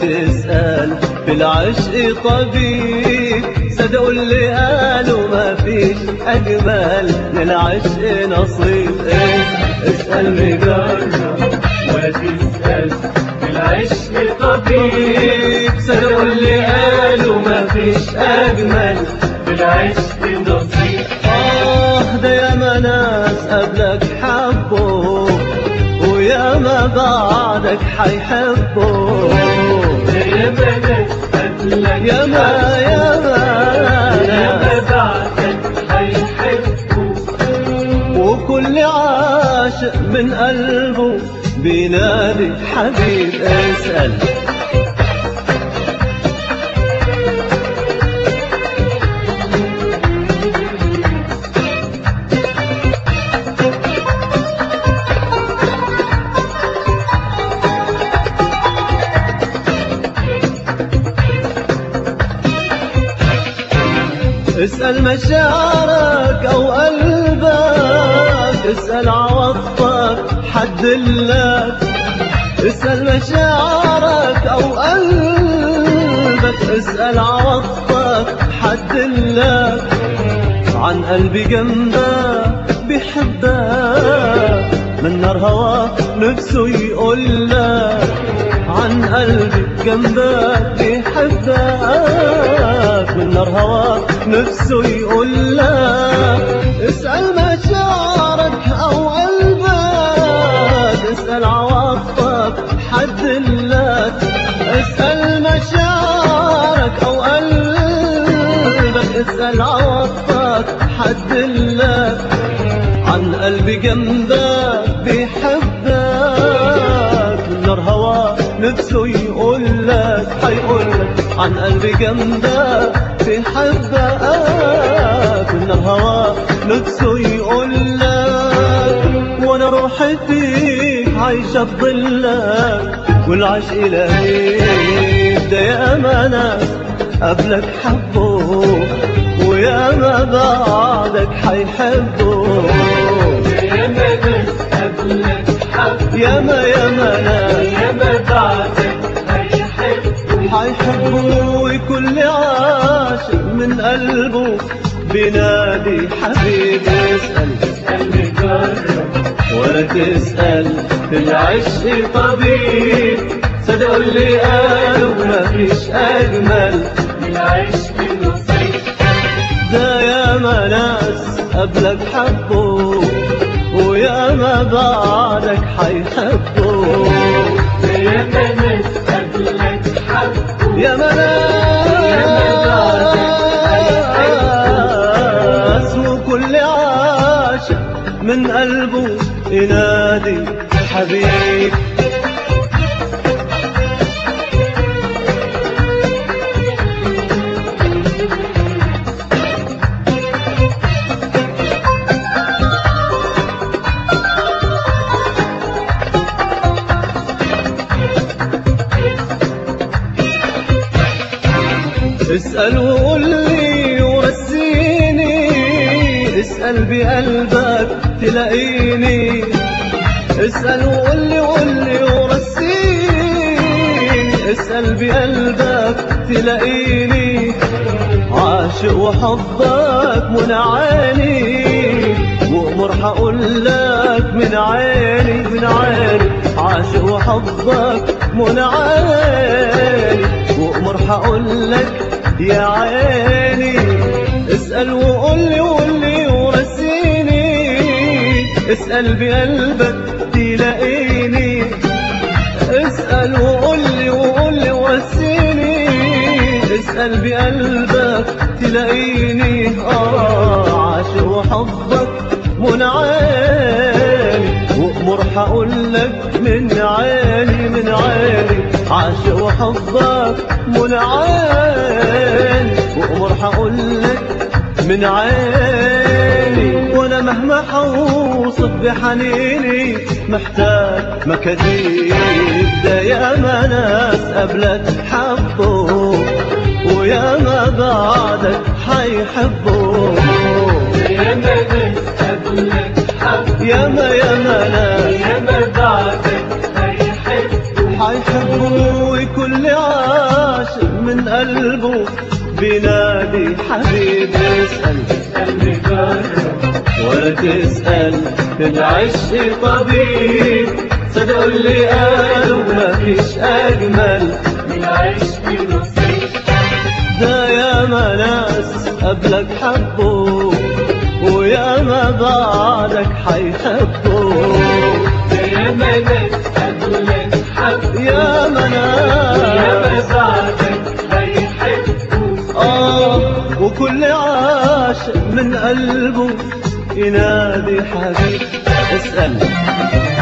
تسأل في العشق طبيب صدقوا اللي قالوا ما فيش أجمل من العشق نصيب إيه اسأل مجرب ولا تسأل في العشق طبيب صدقوا اللي قالوا ما فيش أجمل في العشق نصيب آه ده ياما ناس قبلك حبوا وياما بعدك حيحبوا يا ما ناس قبلك ياما ياما يا ما ناس بعدك هيحبوا وكل عاشق من قلبه بينادي حبيب اسأل اسأل مشاعرك أو قلبك اسأل عواطفك حد لك اسأل مشاعرك أو قلبك اسأل عواطفك حد لك عن قلبي جنبك بيحبك من نار هواك نفسه يقول لك عن قلبي جنبك بيحبك من نار هواك نفسه يقول لك اسأل مشاعرك أو قلبك اسأل عواطفك حد لك اسأل مشاعرك أو قلبك اسأل عواطفك حد لك عن قلبي جنبك بيحبك من نار هوا نفسه يقول لك هيقول لك عن قلبي جنبك بيحبك من نار هوا نفسه يقول لك وانا روحي فيك عايشة بظلك والعشق لهيك ده يا ناس قبلك حبوك ويا ما بعدك حيحبوك يا ما ناس قبلك حبوا يا ما يا ما ناس يا ما بعدك هيحبوا حيحبوا كل عاشق من قلبه بينادي حبيب اسأل اسأل مجرب ولا تسأل في العشق طبيب صدقوا اللي قالوا ما فيش أجمل في العشق نصيب ده يا ما ناس قبلك حبوا ويا ما بعدك حيحبوا يا ما ناس قبلك حبوا يا ما ناس وكل عاشق من قلبه ينادي حبيب اسأل وقول لي ورسيني اسأل بقلبك تلاقيني اسأل وقول لي قول لي ورسيني اسأل بقلبك تلاقيني عاشق وحبك منعاني وأمر هقول لك من عيني من عيني عاشق وحبك منعاني وأمر هقول لك يا عيني اسأل وقول لي قول لي ورسيني اسأل بقلبك تلاقيني اسأل وقول لي وقول لي ورسيني اسأل بقلبك تلاقيني اه عاشق وحبك منعاني وأمر هقول لك من عيني من عيني عاشق وحبك منعاني وأمر هقول لك من عيني وانا مهما حوصف بحنيني محتاج مكاذيب ده يا ما ناس قبلك حبوا ويا ما بعدك حيحبوا يا ما ناس قبلك حبوا يا ما يا ما ناس يا ما بعدك هيحبوا حيحبوا كل عام حبيبي اسأل اسألني جرب ولا تسأل في العشق طبيب صدقوا اللي قالوا ما فيش أجمل من عشق نصيب ده يا ما ناس قبلك حبوا ويا ما بعدك حيحبوا يا منك قبلك حب يا ما يا ناس بعدك هيحبوا آه وكل عاشق من قلبه ينادي حبيب اسأل